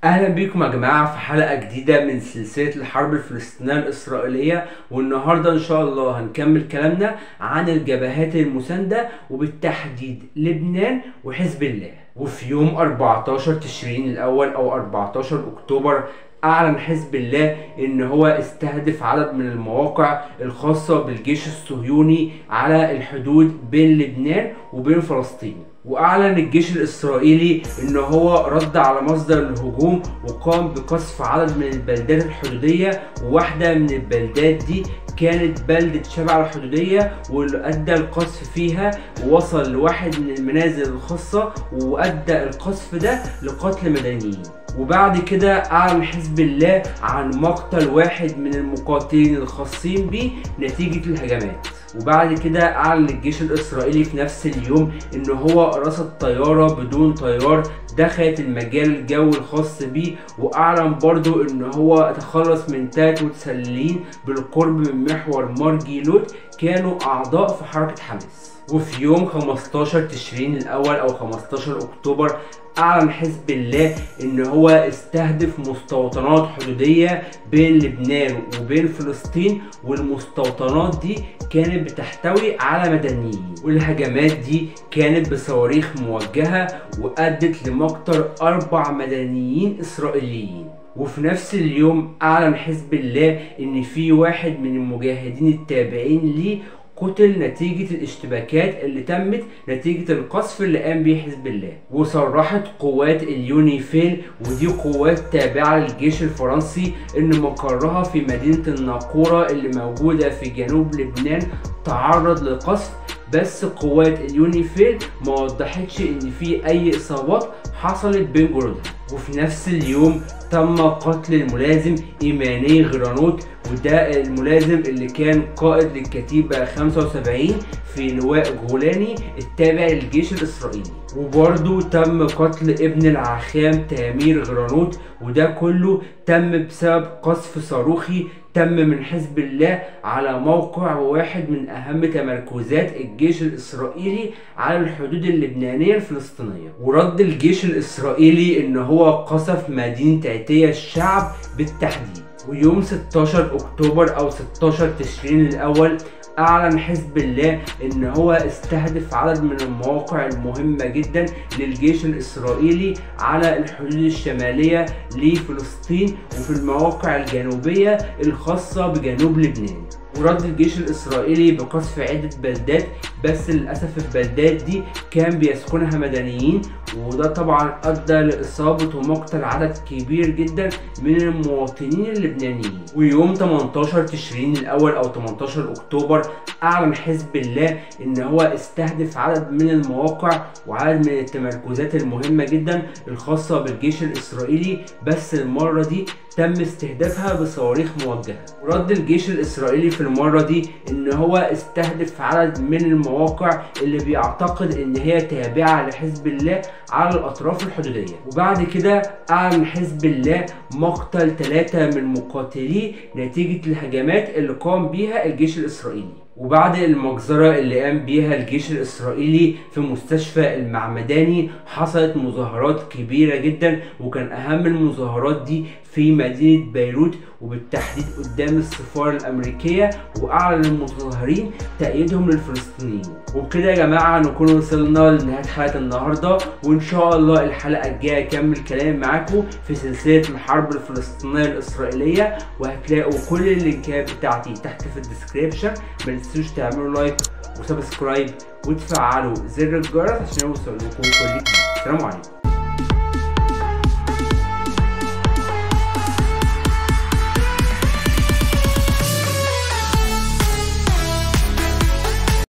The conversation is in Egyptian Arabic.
اهلا بيكم يا جماعه في حلقه جديده من سلسله الحرب الفلسطينيه الاسرائيليه والنهارده ان شاء الله هنكمل كلامنا عن الجبهات المسانده وبالتحديد لبنان وحزب الله وفي يوم 14 تشرين الاول او 14 اكتوبر اعلن حزب الله ان هو استهدف عدد من المواقع الخاصه بالجيش الصهيوني على الحدود بين لبنان وبين فلسطين واعلن الجيش الاسرائيلي ان هو رد على مصدر الهجوم وقام بقصف عدد من البلدات الحدوديه وواحده من البلدات دي كانت بلدة شبع الحدودية واللي أدى القصف فيها ووصل لواحد من المنازل الخاصة وأدى القصف ده لقتل مدنيين وبعد كده أعلن حزب الله عن مقتل واحد من المقاتلين الخاصين به نتيجة الهجمات وبعد كده اعلن الجيش الاسرائيلي في نفس اليوم ان هو رصد طياره بدون طيار دخلت المجال الجوي الخاص بيه واعلن برضو ان هو تخلص من ثلاث متسللين بالقرب من محور مارجيلوت كانوا اعضاء في حركه حماس وفي يوم 15 تشرين الاول او 15 اكتوبر اعلن حزب الله ان هو استهدف مستوطنات حدوديه بين لبنان وبين فلسطين والمستوطنات دي كانت بتحتوي على مدنيين والهجمات دي كانت بصواريخ موجهه وادت لمقتل اربع مدنيين اسرائيليين وفي نفس اليوم اعلن حزب الله ان في واحد من المجاهدين التابعين ليه قتل نتيجة الاشتباكات اللي تمت نتيجة القصف اللي قام به حزب الله وصرحت قوات اليونيفيل ودي قوات تابعة للجيش الفرنسي ان مقرها في مدينة الناقورة اللي موجودة في جنوب لبنان تعرض للقصف بس قوات اليونيفيل ما وضحتش ان في اي اصابات حصلت بين جنودها وفي نفس اليوم تم قتل الملازم ايماني غرانوت وده الملازم اللي كان قائد للكتيبة 75 في لواء جولاني التابع للجيش الإسرائيلي وبرضه تم قتل ابن العخام تامير غرانوت وده كله تم بسبب قصف صاروخي تم من حزب الله على موقع واحد من أهم تمركزات الجيش الإسرائيلي على الحدود اللبنانية الفلسطينية ورد الجيش الإسرائيلي إن هو قصف مدينة عتية الشعب بالتحديد ويوم 16 اكتوبر او 16 تشرين الاول اعلن حزب الله ان هو استهدف عدد من المواقع المهمة جدا للجيش الاسرائيلي على الحدود الشمالية لفلسطين وفي المواقع الجنوبية الخاصة بجنوب لبنان ورد الجيش الاسرائيلي بقصف عدة بلدات بس للاسف البلدات دي كان بيسكنها مدنيين وده طبعا ادى لاصابة ومقتل عدد كبير جدا من المواطنين اللبنانيين ويوم 18 تشرين الاول او 18 اكتوبر اعلن حزب الله ان هو استهدف عدد من المواقع وعدد من التمركزات المهمة جدا الخاصة بالجيش الاسرائيلي بس المرة دي تم استهدافها بصواريخ موجهة ورد الجيش الاسرائيلي في المرة دي ان هو استهدف عدد من المواقع اللي بيعتقد ان هي تابعة لحزب الله على الاطراف الحدودية وبعد كده اعلن حزب الله مقتل ثلاثة من مقاتليه نتيجة الهجمات اللي قام بيها الجيش الاسرائيلي وبعد المجزرة اللي قام بيها الجيش الإسرائيلي في مستشفى المعمداني حصلت مظاهرات كبيرة جدا وكان أهم المظاهرات دي في مدينة بيروت وبالتحديد قدام السفارة الأمريكية وأعلن المتظاهرين تأييدهم للفلسطينيين وبكده يا جماعة نكون وصلنا لنهاية حلقة النهاردة وإن شاء الله الحلقة الجاية أكمل كلام معاكم في سلسلة الحرب الفلسطينية الإسرائيلية وهتلاقوا كل اللينكات بتاعتي تحت في الديسكريبشن ما تنسوش تعملوا لايك وسبسكرايب وتفعلوا زر الجرس عشان يوصل لكم كل جديد السلام عليكم